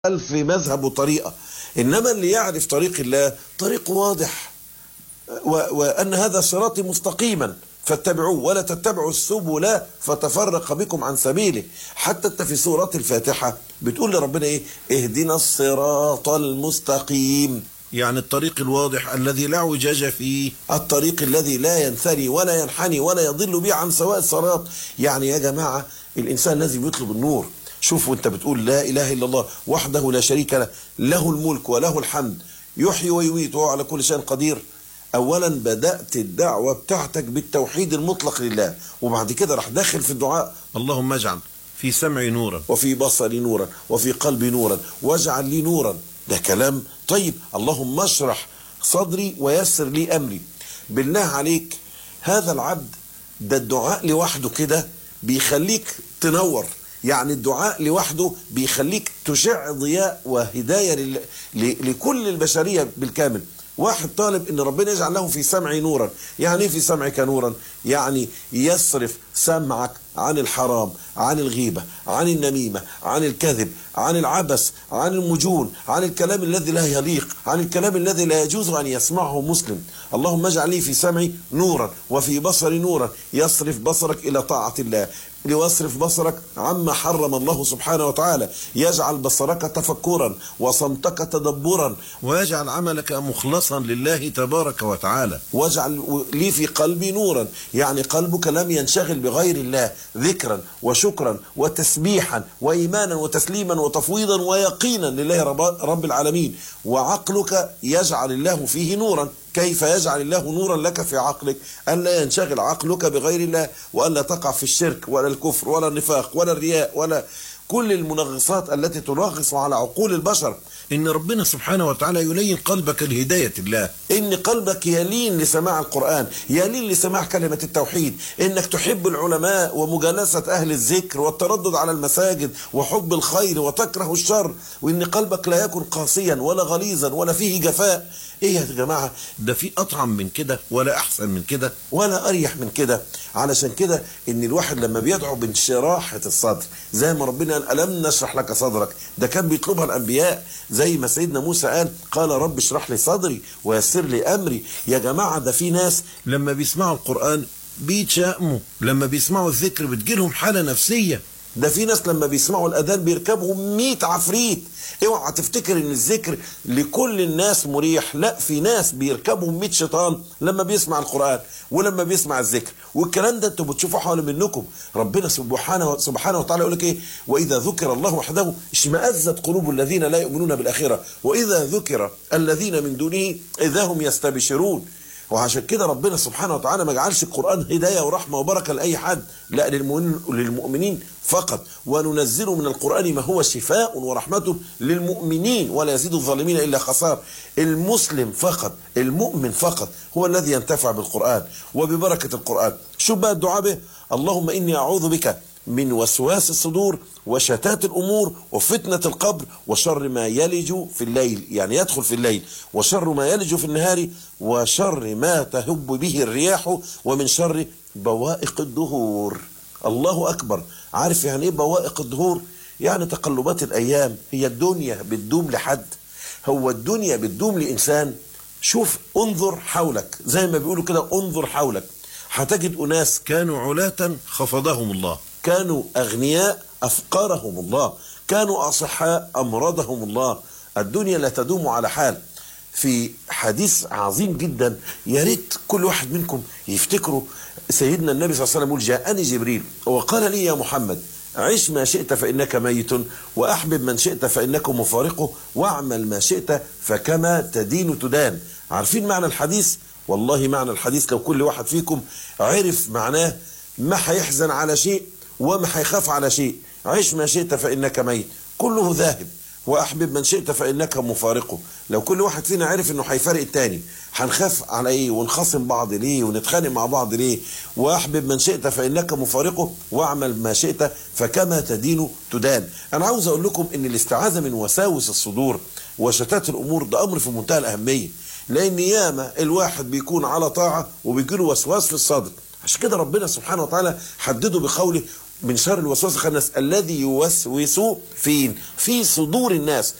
ألف مذهب وطريقة إنما اللي يعرف طريق الله طريق واضح و... وأن هذا صراطي مستقيما فاتبعوه ولا تتبعوا السبل فتفرق بكم عن سبيله حتى انت في سورة الفاتحة بتقول لربنا ايه اهدنا الصراط المستقيم يعني الطريق الواضح الذي لا اعوجاج فيه الطريق الذي لا ينثني ولا ينحني ولا يضل به عن سواء الصراط يعني يا جماعة الإنسان لازم يطلب النور شوف وانت بتقول لا إله إلا الله وحده لا شريك له له الملك وله الحمد يحيي ويميت وهو على كل شيء قدير اولا بدات الدعوه بتاعتك بالتوحيد المطلق لله وبعد كده راح داخل في الدعاء اللهم اجعل في سمعي نورا وفي بصري نورا وفي قلبي نورا واجعل لي نورا ده كلام طيب اللهم اشرح صدري ويسر لي امري بالله عليك هذا العبد ده الدعاء لوحده كده بيخليك تنور يعني الدعاء لوحده بيخليك تشع ضياء وهدايه لل... ل... لكل البشريه بالكامل واحد طالب ان ربنا يجعل له في سمعي نورا يعني ايه في سمعك نورا يعني يصرف سمعك عن الحرام عن الغيبة عن النميمة عن الكذب عن العبث عن المجون عن الكلام الذي لا يليق عن الكلام الذي لا يجوز أن يسمعه مسلم اللهم اجعل لي في سمعي نورا وفي بصري نورا يصرف بصرك إلى طاعة الله ليصرف بصرك عما حرم الله سبحانه وتعالى يجعل بصرك تفكرا وصمتك تدبرا ويجعل عملك مخلصا لله تبارك وتعالى واجعل لي في قلبي نورا يعني قلبك لم ينشغل بغير الله ذكرا وشكرا وتسبيحا وإيمانا وتسليما وتفويضا ويقينا لله رب العالمين وعقلك يجعل الله فيه نورا كيف يجعل الله نورا لك في عقلك ألا ينشغل عقلك بغير الله وألا تقع في الشرك ولا الكفر ولا النفاق ولا الرياء ولا كل المنغصات التي تنغص على عقول البشر إن ربنا سبحانه وتعالى يلين قلبك لهداية الله إن قلبك يلين لسماع القرآن يلين لسماع كلمة التوحيد إنك تحب العلماء ومجالسة أهل الذكر والتردد على المساجد وحب الخير وتكره الشر وإن قلبك لا يكن قاسيا ولا غليظا ولا فيه جفاء ايه يا جماعه ده في اطعم من كده ولا احسن من كده ولا اريح من كده علشان كده ان الواحد لما بيدعو بانشراحه الصدر زي ما ربنا قال الم نشرح لك صدرك ده كان بيطلبها الانبياء زي ما سيدنا موسى قال قال رب اشرح لي صدري ويسر لي امري يا جماعه ده في ناس لما بيسمعوا القران بيتشائموا لما بيسمعوا الذكر بتجيلهم حاله نفسيه ده في ناس لما بيسمعوا الاذان بيركبهم 100 عفريت اوعى تفتكر ان الذكر لكل الناس مريح لا في ناس بيركبهم 100 شيطان لما بيسمع القران ولما بيسمع الذكر والكلام ده انتوا بتشوفوه حول منكم ربنا سبحانه سبحانه وتعالى يقول لك ايه واذا ذكر الله وحده اشمئزت قلوب الذين لا يؤمنون بالاخره واذا ذكر الذين من دونه اذا هم يستبشرون وعشان كده ربنا سبحانه وتعالى ما جعلش القرآن هداية ورحمة وبركة لأي حد لا للمؤمنين فقط وننزل من القرآن ما هو شفاء ورحمة للمؤمنين ولا يزيد الظالمين إلا خسار المسلم فقط المؤمن فقط هو الذي ينتفع بالقرآن وببركة القرآن شو بقى الدعاء به اللهم إني أعوذ بك من وسواس الصدور وشتات الأمور وفتنة القبر وشر ما يلج في الليل يعني يدخل في الليل وشر ما يلج في النهار وشر ما تهب به الرياح ومن شر بوائق الدهور الله أكبر عارف يعني إيه بوائق الدهور يعني تقلبات الأيام هي الدنيا بتدوم لحد هو الدنيا بتدوم لإنسان شوف انظر حولك زي ما بيقولوا كده انظر حولك هتجد أناس كانوا علاة خفضهم الله كانوا أغنياء أفقرهم الله كانوا أصحاء أمرضهم الله الدنيا لا تدوم على حال في حديث عظيم جدا يا ريت كل واحد منكم يفتكروا سيدنا النبي صلى الله عليه وسلم يقول جاءني جبريل وقال لي يا محمد عش ما شئت فإنك ميت وأحبب من شئت فإنك مفارقه واعمل ما شئت فكما تدين تدان عارفين معنى الحديث والله معنى الحديث لو كل واحد فيكم عرف معناه ما هيحزن على شيء وما هيخاف على شيء عش ما شئت فإنك ميت كله ذاهب وأحبب من شئت فإنك مفارقه لو كل واحد فينا عرف إنه هيفارق التاني هنخاف على إيه ونخاصم بعض ليه ونتخانق مع بعض ليه وأحبب من شئت فإنك مفارقه واعمل ما شئت فكما تدين تدان أنا عاوز أقول لكم إن الاستعاذة من وساوس الصدور وشتات الأمور ده أمر في منتهى الأهمية لأن ياما الواحد بيكون على طاعة وبيجيله وسواس في الصدر عشان كده ربنا سبحانه وتعالى حدده بقوله من شر الوسواس الخناس الذي يوسوس فين في صدور الناس